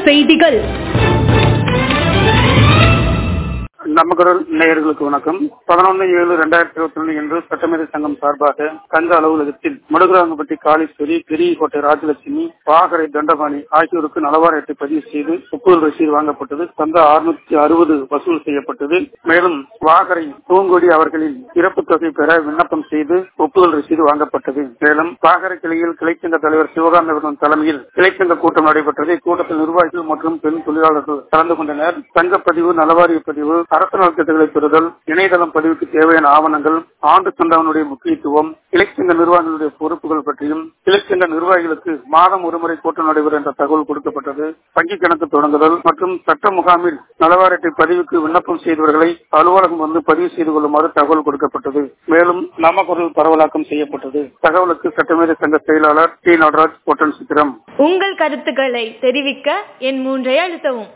செய்திகள் நம்ம குரல் நேயர்களுக்கு வணக்கம் பதினொன்று ஏழு ரெண்டாயிரத்தி இருபத்தி ரெண்டு என்று சட்டமேதை சங்கம் சார்பாக சங்க அலுவலகத்தில் மடுகுராங்கப்பட்டி காளீஸ்வரி பெரியகோட்டை ராஜலட்சுமி வாகரை தண்டபாணி ஆகியோருக்கு நலவார அட்டை பதிவு செய்து ஒப்புதல் ரசீது வாங்கப்பட்டது சந்தா அறுநூத்தி அறுபது வசூல் செய்யப்பட்டது மேலும் வாகரை பூங்கொடி அவர்களின் இறப்பு தொகை பெற விண்ணப்பம் செய்து ஒப்புதல் ரசீது வாங்கப்பட்டது மேலும் வாகரை கிளையில் கிளைச்சங்க தலைவர் சிவகாந்தவர்களின் தலைமையில் கிளைச்சங்க கூட்டம் நடைபெற்றது இக்கூட்டத்தில் நிர்வாகிகள் மற்றும் பெண் தொழிலாளர்கள் கலந்து கொண்டனர் சங்கப்பதிவு நலவாரிய பதிவு அரசு நலத்திட்டங்களை பெறுதல் இணையதளம் பதிவுக்கு தேவையான ஆவணங்கள் ஆண்டு சந்தாவனுடைய முக்கியத்துவம் இலக்கியங்க நிர்வாகிகளுடைய பொறுப்புகள் பற்றியும் இலக்கியங்க நிர்வாகிகளுக்கு மாதம் ஒருமுறை கூட்டம் நடைபெறும் என்ற தகவல் கொடுக்கப்பட்டது வங்கி கணக்கு தொடங்குதல் மற்றும் சட்ட முகாமில் நலவாரட்டை பதிவுக்கு விண்ணப்பம் செய்தவர்களை அலுவலகம் வந்து பதிவு செய்து கொள்ளுமாறு தகவல் கொடுக்கப்பட்டது மேலும் நாமக்குரல் பரவலாக்கம் செய்யப்பட்டது தகவலுக்கு சட்டமேதை சங்க செயலாளர் டி நடராஜ் பொட்டன் சித்திரம் உங்கள் கருத்துக்களை தெரிவிக்க என் மூன்றை அழுத்தவும்